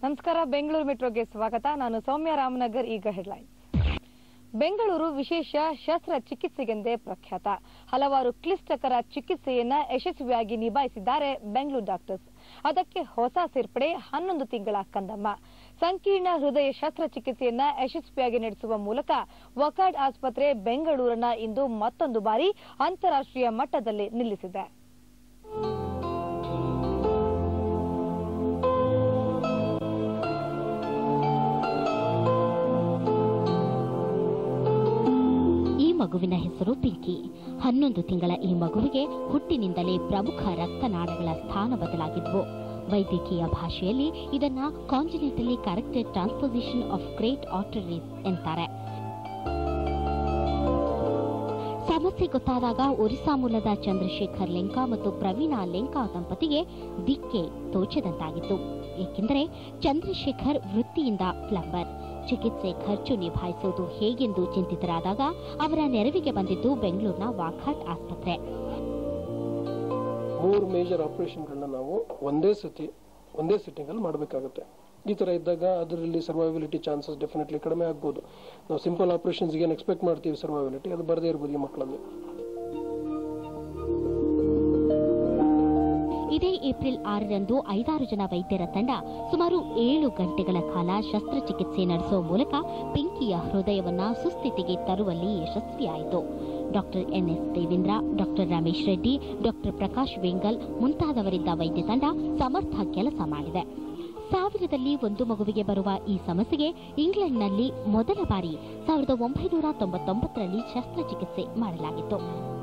ನಮಸ್ಕಾರ ಬೆಂಗಳೂರು ಮೆಟ್ರೋಗೆ ಸ್ವಾಗತ ನಾನು ಸೌಮ್ಯ ರಾಮನಗರ್ ಈಗ ಹೆಡ್ಲೈನ್ ಬೆಂಗಳೂರು ವಿಶೇಷ ಶಸ್ತ್ರ ಚಿಕಿತ್ಸೆಗೆಂದೇ ಪ್ರಖ್ಯಾತ ಹಲವಾರು ಕ್ಲಿಷ್ಟಕರ ಚಿಕಿತ್ಸೆಯನ್ನ ಯಶಸ್ವಿಯಾಗಿ ನಿಭಾಯಿಸಿದ್ದಾರೆ ಬೆಂಗಳೂರು ಡಾಕ್ಟರ್ಸ್ ಅದಕ್ಕೆ ಹೊಸ ಸೇರ್ಪಡೆ ಹನ್ನೊಂದು ತಿಂಗಳ ಕಂದಮ್ಮ ಸಂಕೀರ್ಣ ಹೃದಯ ಶಸ್ತ್ರಚಿಕಿತ್ಸೆಯನ್ನ ಯಶಸ್ವಿಯಾಗಿ ನಡೆಸುವ ಮೂಲಕ ವಕಾಡ್ ಆಸ್ಪತ್ರೆ ಬೆಂಗಳೂರನ್ನ ಇಂದು ಮತ್ತೊಂದು ಬಾರಿ ಅಂತಾರಾಷ್ಟ್ರೀಯ ಮಟ್ಟದಲ್ಲಿ ನಿಲ್ಲಿಸಿದೆ ಈ ಮಗುವಿನ ಹೆಸರು ಪಿಂಕಿ ಹನ್ನೊಂದು ತಿಂಗಳ ಈ ಮಗುವಿಗೆ ಹುಟ್ಟಿನಿಂದಲೇ ಪ್ರಮುಖ ರಕ್ತನಾಳಗಳ ಸ್ಥಾನ ಬದಲಾಗಿದ್ವು ವೈದ್ಯಕೀಯ ಭಾಷೆಯಲ್ಲಿ ಇದನ್ನ congenitally corrected transposition of great arteries ಎಂತಾರೆ ಸಮಸ್ಯೆ ಗೊತ್ತಾದಾಗ ಒರಿಸ್ಸಾ ಮೂಲದ ಚಂದ್ರಶೇಖರ್ ಲೆಂಕಾ ಮತ್ತು ಪ್ರವೀಣಾ ಲೆಂಕಾ ದಂಪತಿಗೆ ದಿಕ್ಕೆ ತೋಚದಂತಾಗಿತ್ತು ಏಕೆಂದರೆ ಚಂದ್ರಶೇಖರ್ ವೃತ್ತಿಯಿಂದ ಪ್ಲಂಬರ್ ಚಿಕಿತ್ಸೆ ಖರ್ಚು ನಿಭಾಯಿಸುವುದು ಹೇಗೆಂದು ಚಿಂತಿತರಾದಾಗ ಅವರ ನೆರವಿಗೆ ಬಂದಿದ್ದು ಬೆಂಗಳೂರಿನ ವಾಖಾಟ್ ಆಸ್ಪತ್ರೆ ಮೂರು ಮೇಜರ್ ಆಪರೇಷನ್ಗಳನ್ನ ನಾವು ಒಂದೇ ಸತಿ ಒಂದೇ ಸಿಟ್ಟಿಂಗಲ್ಲಿ ಮಾಡಬೇಕಾಗುತ್ತೆ ಈ ಥರ ಇದ್ದಾಗ ಅದರಲ್ಲಿ ಸರ್ವೈಬಿಲಿಟಿ ಚಾನ್ಸಸ್ ಡೆಫಿನೆಟ್ಲಿ ಕಡಿಮೆ ಆಗ್ಬೋದು ನಾವು ಸಿಂಪಲ್ ಆಪರೇಷನ್ಸ್ಗೆ ಏನು ಎಕ್ಸ್ಪೆಕ್ಟ್ ಮಾಡ್ತೀವಿ ಸರ್ವೈಬಿಲಿಟಿ ಅದು ಬರದೇ ಇರ್ಬೋದು ಈ ಮಕ್ಕಳಲ್ಲಿ ಇದೇ ಏಪ್ರಿಲ್ ಆರರಂದು ಐದಾರು ಜನ ವೈದ್ಯರ ತಂಡ ಸುಮಾರು ಏಳು ಗಂಟೆಗಳ ಕಾಲ ಶಸ್ತ್ರಚಿಕಿತ್ಸೆ ನಡೆಸುವ ಮೂಲಕ ಪಿಂಕಿಯ ಹೃದಯವನ್ನ ಸುಸ್ಥಿತಿಗೆ ತರುವಲ್ಲಿ ಯಶಸ್ವಿಯಾಯಿತು doctor NS Devendra doctor Ramesh Reddy doctor Prakash Vengal ಮುಂತಾದವರಿದ್ದ ವೈದ್ಯ ತಂಡ ಸಮರ್ಥ ಕೆಲಸ ಮಾಡಿದೆ ಸಾವಿರದಲ್ಲಿ ಒಂದು ಮಗುವಿಗೆ ಬರುವ ಈ ಸಮಸ್ಯೆಗೆ ಇಂಗ್ಲೆಂಡ್ನಲ್ಲಿ ಮೊದಲ ಬಾರಿ ಸಾವಿರದ ಒಂಬೈನೂರ ತೊಂಬತ್ತೊಂಬತ್ತರಲ್ಲಿ ಶಸ್ತ್ರಚಿಕಿತ್ಸೆ ಮಾಡಲಾಗಿತ್ತು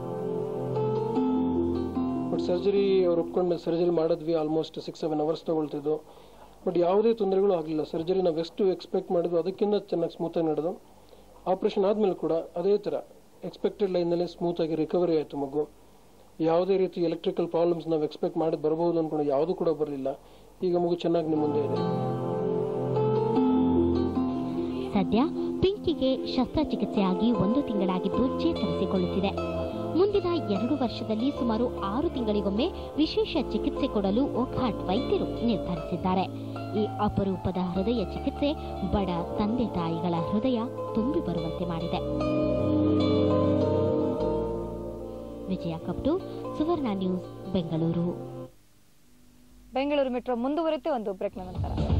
ಬಟ್ ಸರ್ಜರಿ ಅವ್ರು ಒಪ್ಕೊಂಡು ಸರ್ಜರಿ ಮಾಡಿದ್ವಿ ಆಲ್ಮೋಸ್ಟ್ ಸಿಕ್ಸ್ ಸೆವೆನ್ ಅವರ್ಸ್ ತಗೊಳ್ತಿದ್ದು ಬಟ್ ಯಾವುದೇ ತೊಂದರೆಗಳು ಆಗಲಿಲ್ಲ ಸರ್ಜರಿ ನಾವು ಎಷ್ಟು ಎಕ್ಸ್ಪೆಕ್ಟ್ ಮಾಡಿದ್ವಿ ಅದಕ್ಕಿಂತ ಚೆನ್ನಾಗಿ ಸ್ಮೂತಾಗಿ ನಡೆದು ಆಪರೇಷನ್ ಆದಮೇಲೆ ಕೂಡ ಅದೇ ಥರ ಎಕ್ಸ್ಪೆಕ್ಟೆಡ್ ಲೈನ್ನಲ್ಲಿ ಸ್ಮೂತಾಗಿ ರಿಕವರಿ ಆಯಿತು ಮಗು ಯಾವುದೇ ರೀತಿ ಎಲೆಕ್ಟ್ರಿಕಲ್ ಪ್ರಾಬ್ಲಮ್ಸ್ ನಾವು ಎಕ್ಸ್ಪೆಕ್ಟ್ ಮಾಡಿ ಬರಬಹುದು ಅಂದ್ಕೊಂಡು ಯಾವುದೂ ಕೂಡ ಬರಲಿಲ್ಲ ಈಗ ಮಗು ಚೆನ್ನಾಗಿ ನಿಮ್ಮ ಮುಂದೆ ಇದೆ ಸದ್ಯ ಪಿಂಕಿಗೆ ಶಸ್ತ್ರಚಿಕಿತ್ಸೆಯಾಗಿ ಒಂದು ತಿಂಗಳಾಗಿದ್ದು ಚೇತರಿಸಿಕೊಳ್ಳುತ್ತಿದೆ ಮುಂದಿನ ಎರಡು ವರ್ಷದಲ್ಲಿ ಸುಮಾರು ಆರು ತಿಂಗಳಿಗೊಮ್ಮೆ ವಿಶೇಷ ಚಿಕಿತ್ಸೆ ಕೊಡಲು ಒಖಾಟ್ ವೈದ್ಯರು ನಿರ್ಧರಿಸಿದ್ದಾರೆ ಈ ಅಪರೂಪದ ಹೃದಯ ಚಿಕಿತ್ಸೆ ಬಡ ತಂದೆ ತಾಯಿಗಳ ಹೃದಯ ತುಂಬಿ ಬರುವಂತೆ ಮಾಡಿದೆ ವಿಜಯ ಕಪ್ಟು ಸುವರ್ಣ ನ್ಯೂಸ್ ಬೆಂಗಳೂರು ಬೆಂಗಳೂರು ಮೆಟ್ರೋ ಮುಂದುವರಿತೆ ಒಂದು ಬ್ರೇಕ್ನ ನಂತರ